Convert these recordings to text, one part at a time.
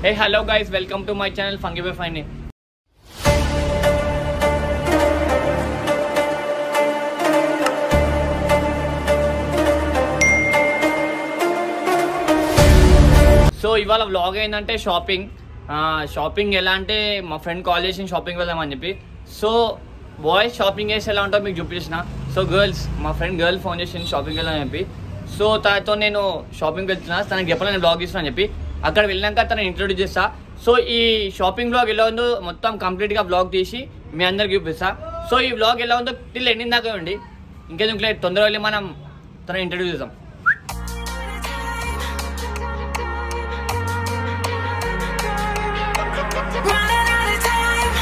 Hey, hello guys, welcome to my channel Funky by Fine. So ఇవాళ vlog ఏంటంటే shopping shopping ఎలా అంటే మా ఫ్రెండ్ కాల్ చేసి షాపింగ్ వెళ్దామని చెప్పి సో బాయ్స్ షాపింగ్ చేసి ఎలా ఉంటుందో మీకు చూపించిన సో గర్ల్స్ మా ఫ్రెండ్ గర్ల్ ఫోన్ చేసి షాపింగ్ వెళ్దామని చెప్పి సో తనతో నేను షాపింగ్ వెళ్తున్నా తనకి చెప్పాలని నేను బ్లాగ్ ఇస్తున్నా అని చెప్పి అక్కడ వెళ్ళాక తనని ఇంట్రొడ్యూస్ చేస్తా సో ఈ షాపింగ్ బ్లాగ్ ఎలా ఉందో మొత్తం కంప్లీట్గా బ్లాగ్ తీసి మీ అందరికి చూపిస్తా సో ఈ బ్లాగ్ ఎలా ఉందో టిల్ ఎండింగ్ దాకా ఉండి ఇంకెందుకు లేదు తొందరగా వెళ్ళి మనం తన ఇంట్రడ్యూస్ చేద్దాం Running out of time.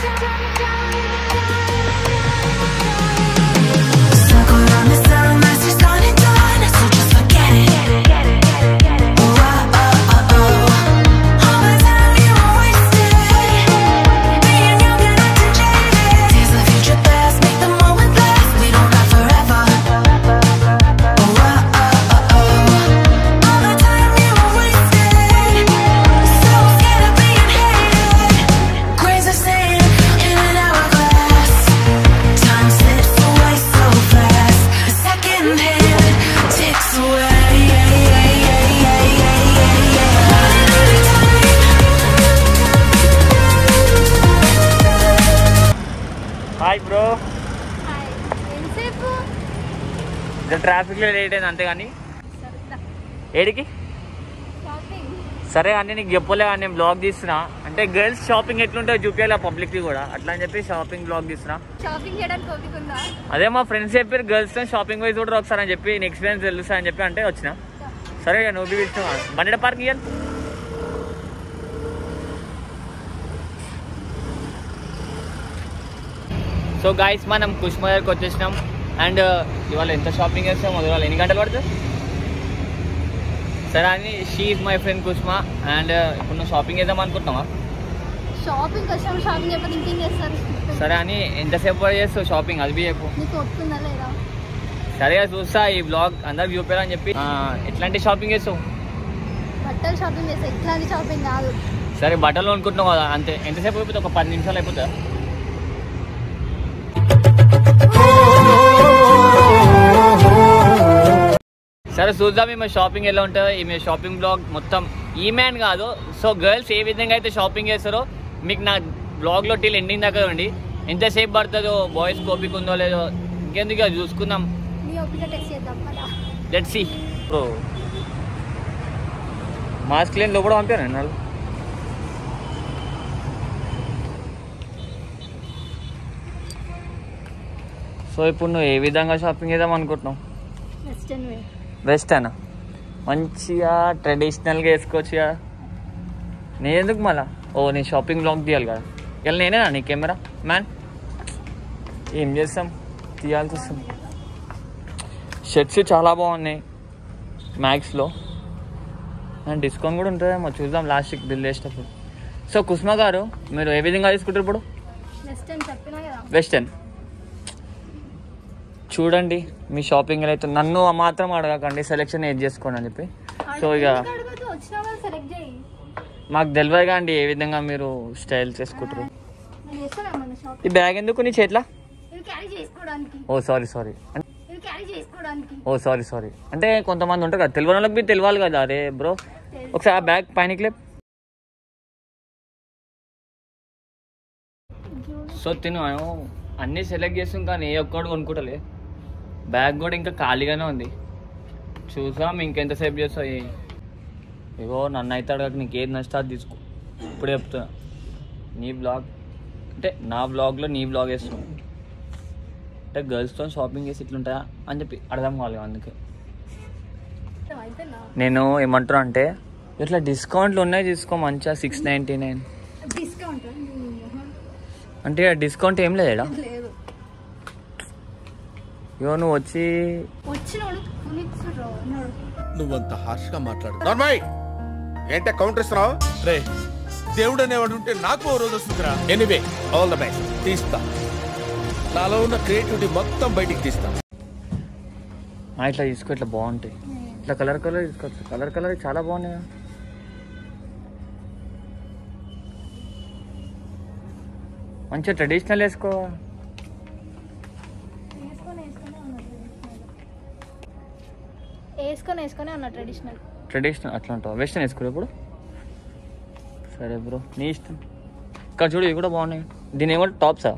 Stuck around the sun, that's just on and done. So just forget it. Oh, oh, oh, oh. All the time you were wasted. Being young and acting jaded. Days of future past, make the moment last. We don't got forever. Oh, oh, oh, oh, oh. All the time you were wasted. So scared of being hated. Grains of sand in an hourglass. Time slips away so fast. A second hand ticks away. Hi bro hi ఎంతసేపు ట్రాఫిక్లో late అయింది అంతేగాని సరదా ఏడికి shopping సరే అని నీకు చెప్పలే అని నేను బ్లాగ్ తీస్తున్నా అంటే గర్ల్స్ షాపింగ్ ఎట్లుంటుందో చూపించాలి పబ్లిక్కి కూడా అట్లా అని చెప్పి షాపింగ్ బ్లాగ్ తీస్తున్నా షాపింగ్ చేయడానికి ఓపిక ఉందా అదే మా ఫ్రెండ్స్ చెప్పారు గర్ల్స్ తో షాపింగ్ పోయి చూడరు ఒకసారి అని చెప్పి నీ ఎక్స్పీరియన్స్ తెలుసా అని చెప్పి అంటే వచ్చిన సరే ఇక నువ్వు పిలుస్తున్నా బండి పార్క్ ఇయ్యాలి సో గాయస్ మనం కుష్మ దగ్గరికి వచ్చేసినాం అండ్ ఇవాళ ఎంత షాపింగ్ చేస్తాం ఇవాళ ఎన్ని గంటలు పడుతుంది సరే అని she is my friend Kushma and ఇప్పుడు నువ్వు షాపింగ్ చేద్దాం అనుకుంటున్నావా షాపింగ్ వచ్చాము షాపింగ్ చెప్పి ఇంకేం చేస్తారు సరే అని ఎంతసేపు పడి చేస్తావు షాపింగ్ అది బి చెప్పు నీకు ఒప్పుకుందా లేదా సరిగా చూస్తా ఈ బ్లాగ్ అందరికి చూపారని చెప్పి ఆ, ఎట్లాంటి షాపింగ్ చేస్తావు బట్టలు షాపింగ్ చేస్తే ఇట్లాంటి షాపింగ్ కాదు సరే బట్టలు అనుకుంటున్నావు కదా అంతే ఎంతసేపు అయిపోతుంది ఒక పది నిమిషాలు అయిపోతుందా సరే చూద్దాం ఈమె షాపింగ్ ఎలా ఉంటుందో ఈమె షాపింగ్ బ్లాగ్ మొత్తం ఈమె అని కాదు సో గర్ల్స్ ఏ విధంగా అయితే షాపింగ్ చేస్తారో మీకు నా బ్లాగ్లో టీల్ ఎండింగ్ దాకా ఉండి ఎంతసేపు పడుతుందో బాయ్స్ కోపిక ఉందో లేదో ఇంకెందుకు ఇక చూసుకుందాం నీ ఒప్పిక టెక్స్ట్ చేద్దాం కదా లెట్ సి ఓ మాస్క్ లేని లోపల పంపారు నాలుగు సో ఇప్పుడు నువ్వు ఏ విధంగా షాపింగ్ చేద్దాం అనుకుంటున్నావు వెస్టర్న్ వే వెస్టర్న్ మంచిగా ట్రెడిషనల్గా వేసుకోవచ్చు కదా నేను ఎందుకు మళ్ళా ఓ నేను షాపింగ్ బ్లాగ్ తీయాలి కదా ఇలా నేనేనా నీ కెమెరా మ్యాన్ ఏం చేస్తాం తీయాల్సి వస్తుంది షర్ట్స్ చాలా బాగున్నాయి మ్యాక్స్లో అండ్ డిస్కౌంట్ కూడా ఉంటుందేమో చూద్దాం లాస్ట్కి బిల్ చేసేటప్పుడు సో కుస్మా గారు మీరు ఏ విధంగా తీసుకుంటారు ఇప్పుడు వెస్టర్న్ చెప్పినా కదా వెస్టర్న్ చూడండి మీ షాపింగ్ అయితే నన్ను మాత్రం అడగకండి సెలెక్షన్ ఏది చేసుకోండి అని చెప్పి సో ఇక అడుగుతూ వచ్చినా వాళ్ళు సెలెక్ట్ చేయి మాకు తెలియదుగా అండి ఏ విధంగా మీరు స్టైల్ చేసుకుంటారు నేను చేస్తాను ఈ షాపింగ్ బ్యాగ్ ఎందుకు నీ చేట్లా ఇది క్యారీ చేసుకోవడానికి ఓ సారీ సారీ ఇది క్యారీ చేసుకోవడానికి ఓ సారీ సారీ అంటే కొంతమంది ఉంటారు కదా తెలియని వాళ్ళకి మీరు తెలియాలి కదా అరే బ్రో ఒకసారి ఆ బ్యాగ్ పైన క్లిప్ సో తిను అన్నీ సెలెక్ట్ చేస్తాం కానీ ఏ ఒక్కడు కొనుక్కుంటలే బ్యాగ్ కూడా ఇంకా ఖాళీగానే ఉంది చూసాం ఇంకెంతసేపు చేస్తావు ఏ ఇగో నన్ను అయితే అడగక నీకు ఏది నచ్చితే అది తీసుకో ఇప్పుడే చెప్తున్నా నీ బ్లాగ్ అంటే నా బ్లాగ్లో నీ బ్లాగ్ వేస్తున్నావు అంటే గర్ల్స్తో షాపింగ్ చేసి ఇట్లుంటాయా అని చెప్పి అర్థం కావాలి అందుకే అయిపోయిందా నేను ఏమంటున్నా అంటే ఇట్లా డిస్కౌంట్లు ఉన్నాయి తీసుకో మంచిగా సిక్స్ నైంటీ నైన్ డిస్కౌంట్ అంటే డిస్కౌంట్ ఏం లేదా లేదు ఇగో నువ్వు వచ్చి వచ్చినోడు కొనిచ్చుర్రు అన్నాడు నువ్వంత హార్ష్ గా మాట్లాడు నార్మల్ ఏంటే కౌంటర్ ఇస్తున్నావు రే దేవుడు అనేవాడు ఉంటే నాకు ఓ రోజు వస్తుందిరా ఎనీవే ఆల్ ద బెస్ట్ తీస్తా నాలో ఉన్న క్రియేటివిటీ మొత్తం బయటికి తీస్తా ఆ, ఇట్లా తీసుకో ఇట్లా బాగుంటాయి ఇట్లా కలర్ కలర్ తీసుకోవచ్చు కలర్ కలర్ చాలా బాగున్నాయి కదా. మంచిగా ట్రెడిషనల్ వేసుకో వేసుకొని వేసుకొని ఉన్నా ట్రెడిషనల్ వేసుకొని వేసుకొని ఉన్నా ట్రెడిషనల్ ట్రెడిషనల్ అట్లా అంటావు వెస్టర్న్ వేసుకోరు ఇప్పుడు సరే బ్రో నీ ఇష్టం ఇక్కడ చూడు ఇవి కూడా బాగున్నాయి దీని ఏమో టాప్సా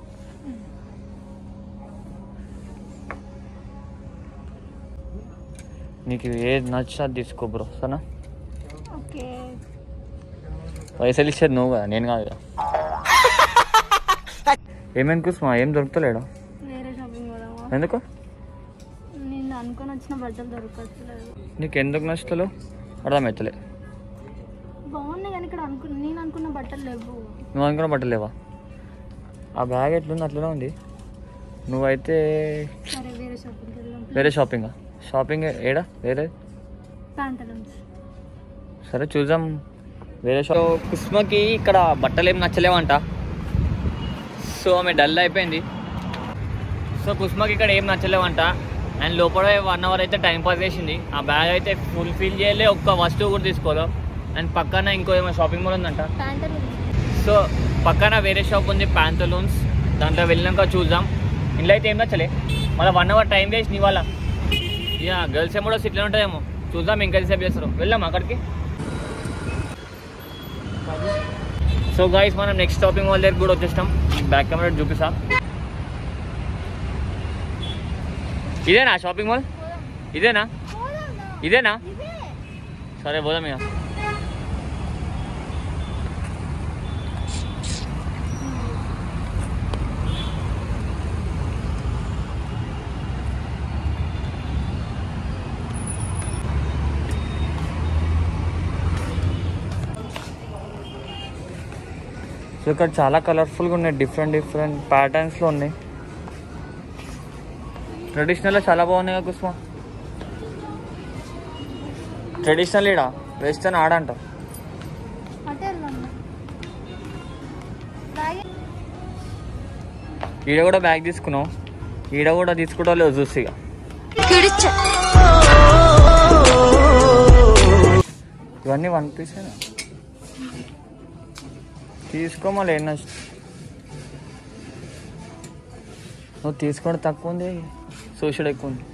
నీకు ఏది నచ్చా తీసుకో బ్రో సరేనా ఓకే పైసలు ఇచ్చేది నువ్వు కదా నేను కాదు కదా ఏమేమి కుసుమా ఏం దొరుకుతలేడా వేరే షాపింగ్ పోదామా ఎందుకు నేను అనుకొని వచ్చిన బట్టలు దొరకట్లేదు నీకు ఎందుకు నచ్చతలేవు అర్థమవుతలే బాగున్నాయి కానీ ఇక్కడ అనుకు నేను అనుకున్న బట్టలు లేవు నువ్వు అనుకున్న బట్టలేవా ఆ బ్యాగ్ ఎట్లుంది అట్లనే ఉంది నువ్వైతే సరే వేరే షాపింగ్కి వెళ్దాం వేరే షాపింగ్ షాపింగ్ ఏడా వేరే ప్యాంటలూన్స్ సరే చూద్దాం వేరే షాప్ కుస్మకి ఇక్కడ బట్టలు ఏం నచ్చలేవంట సో ఆమె డల్ అయిపోయింది సో కుస్మకి ఇక్కడ ఏం నచ్చలేవంట అండ్ లోపల వన్ అవర్ అయితే టైం పాస్ చేసింది ఆ బ్యాగ్ అయితే ఫుల్ ఫిల్ చేయలే ఒక్క వస్తువు కూడా తీసుకోలేదు అండ్ పక్కన ఇంకో ఏమో షాపింగ్ మాల్ ఉందంట ప్యాంటలూన్స్ సో పక్కన వేరే షాప్ ఉంది ప్యాంతలూన్స్ దాంట్లో వెళ్ళినాక చూద్దాం ఇంట్లో అయితే ఏం నచ్చలే మళ్ళీ వన్ అవర్ టైం వేస్ట్ నీ వాళ్ళ ఇక గర్ల్స్ ఏమో సిటీలో ఉంటాయేమో చూద్దాం ఇంకా సేపు చేస్తారు వెళ్దాం అక్కడికి సో గాయస్ మనం నెక్స్ట్ షాపింగ్ మాల్ దగ్గర కూడా వచ్చేస్తాం బ్యాక్ కెమెరా చూపిస్తా ఇదేనా షాపింగ్ మాల్ ఇదేనా ఇదేనా సరే పోదాం ఇక సో ఇక్కడ చాలా కలర్ఫుల్గా ఉన్నాయి డిఫరెంట్ డిఫరెంట్ ప్యాటర్న్స్లో ఉన్నాయి ట్రెడిషనల్లో చాలా బాగున్నాయి కదా కుస్మా ట్రెడిషనల్ ఈడ వెస్టర్న్ ఆడంట అటే వెళ్దాం బ్యాగ్ ఈడ కూడా బ్యాగ్ తీసుకున్నావు ఈడ కూడా తీసుకుంటా లేదు చూసి ఇక ఇవన్నీ వన్ పీస్ తీసుకో మళ్ళీ ఏం నష్టం నువ్వు తీసుకోవడం తక్కువ ఉంది సోషల్ ఎక్కువ ఉంది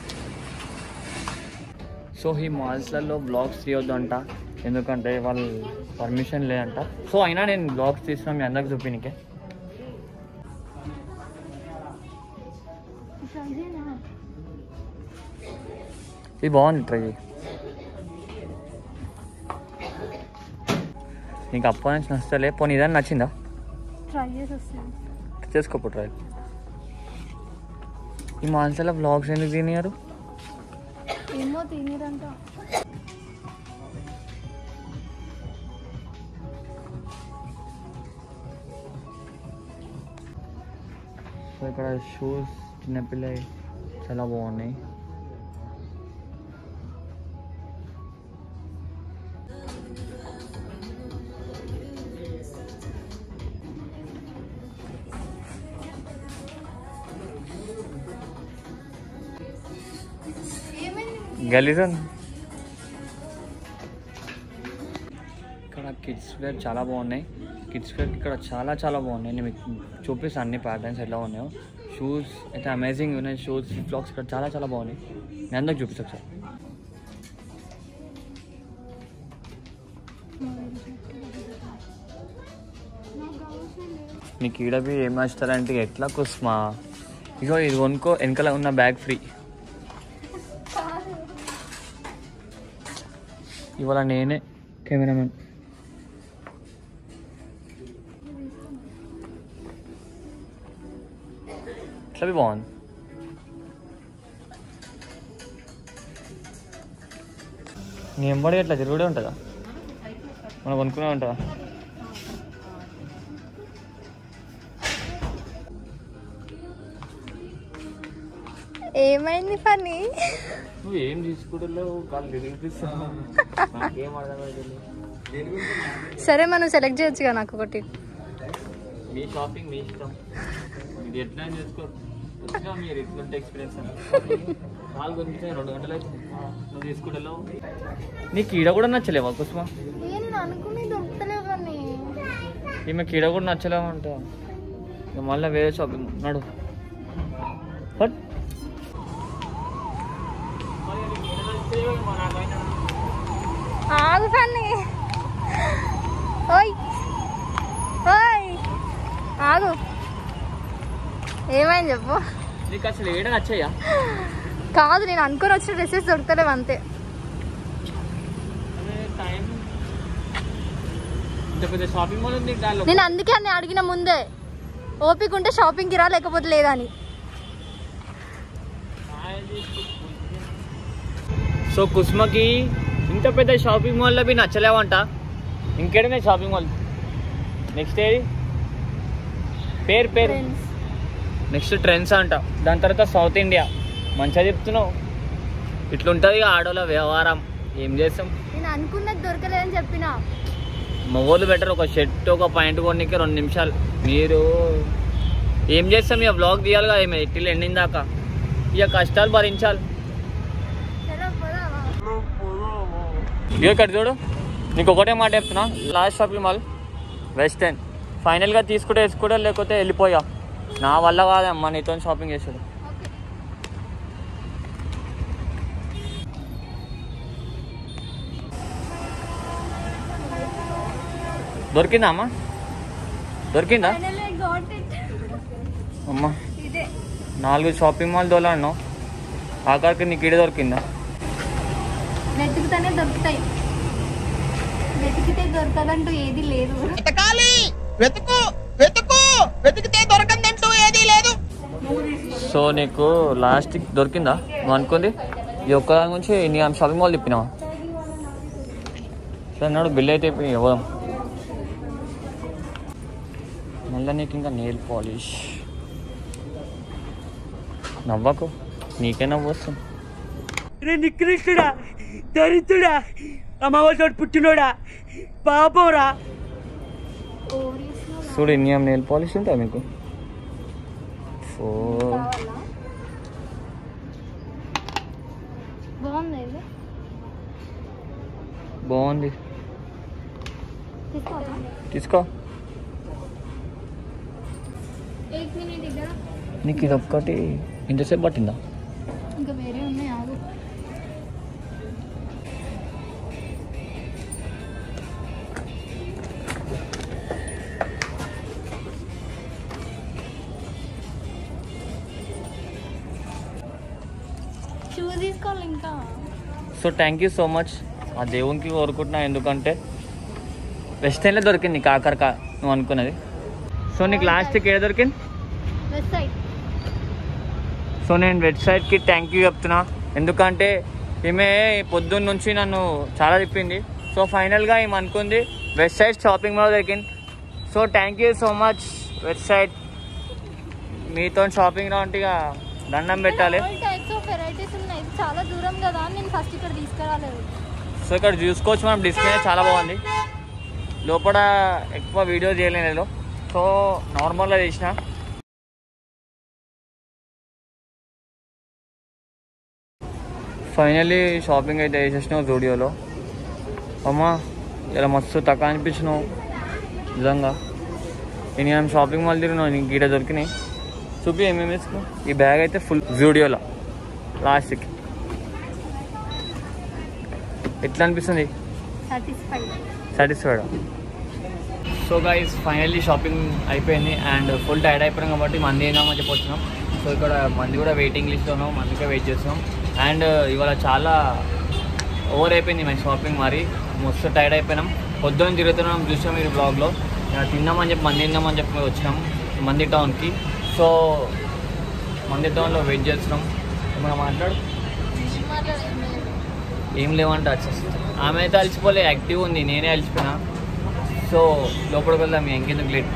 సో ఈ మాల్స్లలో బ్లాగ్స్ తీయొద్దంట ఎందుకంటే వాళ్ళు పర్మిషన్ లేదంట సో అయినా నేను బ్లాగ్స్ తీసిన మీ అందరికి చూపినికే ఇది బాగుంది ట్రై చేయి. నీకు అప్పటి నుంచి నచ్చలే పోనీ ఇదని నచ్చిందా ట్రై చేసి వస్తాను చేసుకోపో ట్రై ఈ మాన్సలో బ్లాగ్స్ ఎందుకు తినియారు ఏమో తినేదంట సో ఇక్కడ షూస్ చిన్నపిల్ల చాలా బాగున్నాయి గలీజన్ ఇక్కడ కిడ్స్ వేర్ చాలా బాగున్నాయి కిడ్స్ వేర్ ఇక్కడ చాలా చాలా బాగున్నాయి నేను మీకు చూపిస్తాను అన్ని ప్యాటర్న్స్ ఎలా ఉన్నాయో షూస్ అయితే అమేజింగ్ ఉన్నాయి షూస్ ఫ్లాక్స్ ఇక్కడ చాలా చాలా బాగున్నాయి నేను అందరికి చూపిస్తాను సార్ నీకు ఈడబి ఏం నచ్చుతారంటే ఎట్లా కుస్మా ఇగో ఇది కొనుక్కో వెనకాల ఉన్న బ్యాగ్ ఫ్రీ ఇవాళ నేనే కెమెరామెన్ ఇట్లా బి బాగుంది నీ ఎంబడి ఎట్లా తిరుగుడే ఉంటుందా మనం కొనుక్కునే ఉంటుందా ఏమైంది పని నువ్వు ఏం తీసుకుంటలేవు కాళ్ళు తిరిగిపిస్తావు నాకేం అర్థమైంది సరే మనం సెలెక్ట్ చేయొచ్చుగా నాకు ఒకటి మీ షాపింగ్ మీ ఇష్టం ఇది ఎట్లా అని చేసుకో వచ్చినా మీరు ఎట్లుంటే ఎక్స్పీరియన్స్ అని నాలుగు గురించి రెండు గంటలు అవుతుంది నువ్వు తీసుకుంటలేవు నీకు ఈడ కూడా నచ్చలేవా కుసుమ నేను అనుకుని దొరుకుతలేవు కానీ ఈమె ఈడ కూడా నచ్చలేవు అంట ఇక మళ్ళీ వేరే షాపింగ్ నడు బట్ ఆగు ఫన్నీ ఓయ్ ఓయ్ ఆగు ఏమైంది చెప్పు నీకు అసలు ఏడ నచ్చాయా కాదు నేను అనుకొని వచ్చిన డ్రెస్సెస్ దొరకలేవు అంతే టైం ఇంత పెద్ద షాపింగ్ మాల్ ఉంది దానిలో నేను అందుకే అన్ని అడిగిన ముందే ఓపిక ఉంటే షాపింగ్కి రా లేకపోతే లేదని సో కుస్మకి ఇంత పెద్ద షాపింగ్ మాల్లో మీ నచ్చలేవంట ఇంకేడనే షాపింగ్ మాల్ నెక్స్ట్ ఏది పేరు పేరు ఫ్రెండ్స్ నెక్స్ట్ ట్రెండ్స్ అంట దాని తర్వాత సౌత్ ఇండియా మంచిగా చెప్తున్నావు ఇట్లుంటుంది ఆడోళ్ళ వ్యవహారం ఏం చేస్తాం నేను అనుకున్నది దొరకలేదని చెప్పిన మగోళ్ళు బెటర్ ఒక షర్ట్ ఒక పాయింట్ కొనికి రెండు నిమిషాలు మీరు ఏం చేస్తాం ఇక బ్లాగ్ తీయాలి కదా ఏమి ఇట్లా ఎండింగ్ దాకా ఇక కష్టాలు భరించాలి సరే పోదామా ఇక ఇక్కడ చూడు నీకు ఒకటే మాట చెప్తున్నా లాస్ట్ షాపింగ్ మాల్ వెస్టర్న్ ఫైనల్గా తీసుకుంటే వేసుకుంటా లేకపోతే వెళ్ళిపోయా నా వల్ల కాదమ్మా నీతో షాపింగ్ చేసాడు ఓకే దొరికిందా అమ్మా దొరికిందా ఫైనల్లీ గాట్ ఇట్ అమ్మా ఇదే నాలుగు షాపింగ్ మాల్ దోలాను ఆఖరికి నీకు ఇడే దొరికిందా వెతుకుతానే దొరుకుతాయి వెతికితే దొరకదంటూ ఏది లేదు వెతకాలి వెతుకు వెతుకు వెతికితే దొరకందంటూ ఏదీ లేదు సో నీకు లాస్ట్ దొరికిందా నువ్వు అనుకుంది ఈ ఒక్కదాని గురించి నీ ఆమె షాపింగ్ మాల్ తిప్పినావా సరే అన్నాడు బిల్ అయితే ఇవ్వదాం మళ్ళీ నీకు ఇంకా నెయిల్ పాలిష్ నవ్వకు నీకే నవ్వు వస్తుంది రే నికృష్టుడా దరిద్రుడా అమావాసోడు పుట్టినోడా పాపంరా చూడు ఇన్ని ఆమె నెయిల్ పాలిష్ ఉంటాయి మీకు ఫోర్ బాగుంది ఇది బాగుంది తీసుకోవాలా తీసుకో ఎయిట్ మినిట్ దగ్గర నీకు ఇది ఒక్కటి ఇంతసేపు పట్టిందా ఇంకా వేరే ఉన్నాయి ఆగు షూ తీసుకోవాలి ఇంకా so thank you so much ఆ దేవునికి కోరుకుంటున్నా ఎందుకంటే వెస్టర్న్లో దొరికింది నీకు ఆఖరికా నువ్వు అనుకున్నది సో నీకు లాస్ట్కి ఏడ దొరికింది వెస్ట్ సైడ్ సో నేను వెబ్సైట్కి థ్యాంక్ యూ చెప్తున్నా ఎందుకంటే ఈమె పొద్దున్న నుంచి నన్ను చాలా చెప్పింది సో ఫైనల్గా ఈమె అనుకుంది వెబ్సైట్ షాపింగ్ మాల్ దొరికింది so thank you so much website మీతో షాపింగ్ అంటే ఇక దండం పెట్టాలి టైప్స్ ఆఫ్ వెరైటీస్ ఉన్నాయి ఇది చాలా దూరం కదా అని నేను ఫస్ట్ ఇక్కడ తీసుకురాలేదు సో ఇక్కడ చూసుకోవచ్చు మనం డిస్ప్లే చాలా బాగుంది లోపల ఎక్కువ వీడియో చేయలేను నేను సో నార్మల్గా చేసిన ఫైనల్లీ షాపింగ్ అయితే చేసేసినావు జూడియోలో అమ్మా ఇలా మస్తు తక్కువ అనిపించినావు నిజంగా నేను షాపింగ్ మాల్ తిరిగినావు నీకు గీడ దొరికినాయి చూపి ఏమేమి వేసుకున్నావు ఈ బ్యాగ్ అయితే ఫుల్ జూడియోలో లాస్ట్కి ఎట్లా అనిపిస్తుంది satisfied satisfied so guys finally shopping అయిపోయింది అండ్ ఫుల్ టైర్డ్ అయిపోయాం కాబట్టి మంది అయినామని చెప్పి వచ్చినాం సో ఇక్కడ మంది కూడా వెయిటింగ్ లిస్ట్లో ఉన్నాం మందికే వెయిట్ చేస్తున్నాం అండ్ ఇవాళ చాలా ఓవర్ అయిపోయింది మన షాపింగ్ మరి మస్తు టైర్డ్ అయిపోయినాం పొద్దున్న తిరుగుతున్నాం చూసాం మీరు బ్లాగ్లో తిన్నామని చెప్పి మంది తిన్నామని చెప్పి మేము వచ్చినాం మంది టౌన్కి సో మంది టౌన్లో వెయిట్ చేస్తున్నాం ఏమైనా మాట్లాడు ఏం లేవంటే వచ్చేస్తుంది ఆమె అయితే అలసిపోలే యాక్టివ్ ఉంది నేనే అలసిపోయినా సో లోపలికి వెళ్దాం ఇంకెందుకు లేట్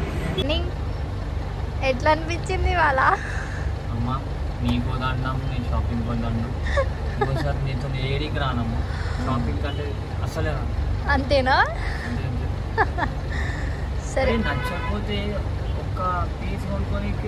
ఎట్లా అనిపించింది వాళ్ళ అమ్మ నీకు దాంట్లో నేను షాపింగ్ పోదాను ఇంకోసారి నీతో ఏడికి రానమ్మ షాపింగ్ కంటే అసలే రాను. అంతేనా అంటే ఏం చెప్పు. సరే అరే నచ్చకపోతే ఒక పీస్ కొనుక్కోనికి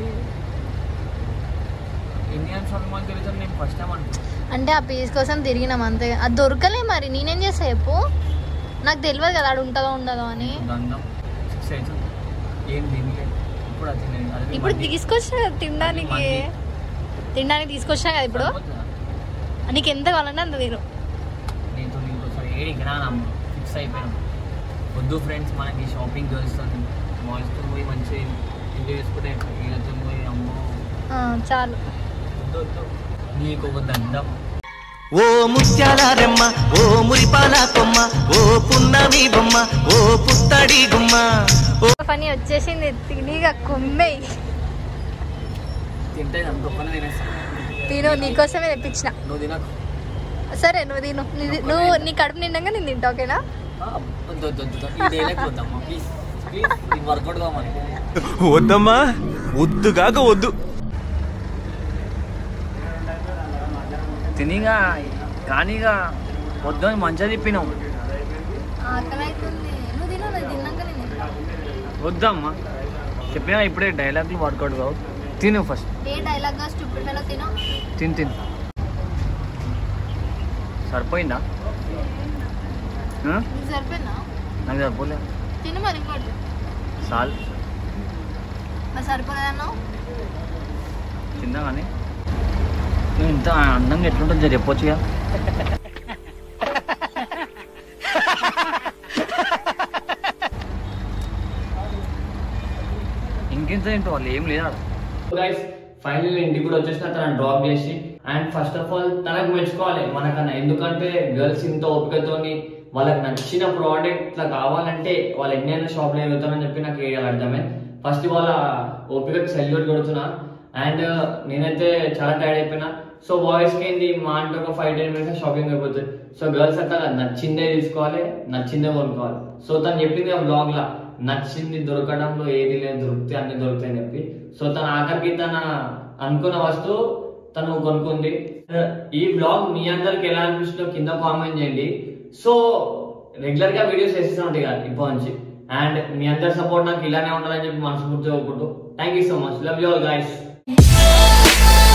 ఇండియన్ షాపింగ్ మాల్ తిరుగుతాను నేను ఫస్ట్ టైం అనుకున్నాను అంటే ఆ పీస్ కోసం తిరిగినాం అంతే అది దొరకలే మరి నేనేం చేస్తా చెప్పు నాకు తెలియదు కదా ఆడు ఉంటుందో ఉండదో అని దండం సిక్స్ అవుతుంది ఏం తినలేదు ఇప్పుడు అది తినేది. అది ఇప్పుడు మండి. తీసుకొచ్చిన కదా తినడానికి మండి. తినడానికి తీసుకొచ్చినా కదా ఇప్పుడు సరిపోతుందా? నీకు ఎంత కావాలంటే అంత తిను నీతో ఇంకోసారి ఏడికి రానమ్మ ఫిక్స్ అయిపోయినాం వద్దు ఫ్రెండ్స్ మనకి షాపింగ్ గర్ల్స్తో బాయ్స్తో పోయి మంచి ఎంజాయ్ చేసుకుంటే వీళ్ళతో పోయి అమ్మో ఆ, చాలు వద్దు వద్దు నీకు ఒక దండం ఓ ముత్యాల రెమ్మ ఓ మురిపాల కొమ్మ ఓ పున్నమి బొమ్మ ఓ పుత్తడి గుమ్మ ఓ పని వచ్చేసింది తినిగా కొమ్మెయి తింటే అనుకోకుండా తినేస్తాను తిను నీకోసమే తెప్పించిన నువ్వు తినకు సరే నువ్వు తిను నీ- నువ్వు నీ కడుపు నిండంగా నేను తింటా ఓకేనా ఆ, వద్దు వద్దు వద్దు వద్దు. ఈ డైలాగ్ వద్దమ్మా ప్లీజ్ ప్లీజ్ ఇది వర్కౌట్ కావాలి వద్దమ్మా వద్దుగాక వద్దు తినిగా కానీగా వద్దు అని మంచిగా తిప్పినావు ఆకలి అవుతుంది నువ్వు తిను నేను తిన్నాక నేను తింటా. వద్దమ్మా చెప్పినా ఇప్పుడే డైలాగ్లు వర్కౌట్ కావు తిను ఫస్ట్ ఏ డైలాగ్ స్టూపిడ్ ఫెలో తిను తిను తిను సరిపోయిందా ఆ? నీకు సరిపోయిందా నాకు సరిపోలే తిను మరి ఇంకోటి సాల్ మరి సరిపోలేదన్నావు తిందా కానీ నువ్వు ఇంత అందంగా ఎట్లుంటుంది జర చెప్పొచ్చుగా ఇంకెంత తింటావు వాళ్ళు ఏం లేదా గైస్ ఫైనల్ ఇంటికి కూడా వచ్చేసిన తనని డ్రాప్ చేసి అండ్ ఫస్ట్ ఆఫ్ ఆల్ తనకు మెచ్చుకోవాలి మనకన్నా ఎందుకంటే గర్ల్స్ ఇంత ఓపికతోని వాళ్ళకి నచ్చిన ప్రోడక్ట్ ఇట్లా కావాలంటే వాళ్ళు ఎన్నైనా షాప్లో వెళ్తామని చెప్పి నాకు వేయాలి అర్థమైంది ఫస్ట్ వాళ్ళ ఓపికకి సెల్యూట్ కొడుతున్నా అండ్ నేనైతే చాలా టైర్డ్ అయిపోయినా సో బాయ్స్ కి ఏంటి మా అంటే ఒక ఫైవ్ టెన్ మినిట్స్ షాపింగ్ అయిపోతుంది సో గర్ల్స్ అట్లా కాదు, నచ్చిందే తీసుకోవాలి నచ్చిందే కొనుక్కోవాలి సో తను చెప్పింది ఆ బ్లాగ్ లా నచ్చింది దొరకడంలో ఏది లేదు దొరికితే అన్ని దొరుకుతాయి అని చెప్పి సో తన ఆఖరికి తన అనుకున్న వస్తువు తను కొనుక్కుంది ఈ బ్లాగ్ మీ అందరికి ఎలా అనిపిస్తుందో కింద కామెంట్ చేయండి సో రెగ్యులర్ గా వీడియోస్ వేస్తూ ఉంటాయి కదా ఇప్పటి నుంచి అండ్ మీ అందరి సపోర్ట్ నాకు ఇలానే ఉండాలని చెప్పి మనస్ఫూర్తిగా కోరుకుంటూ thank you so much love you all guys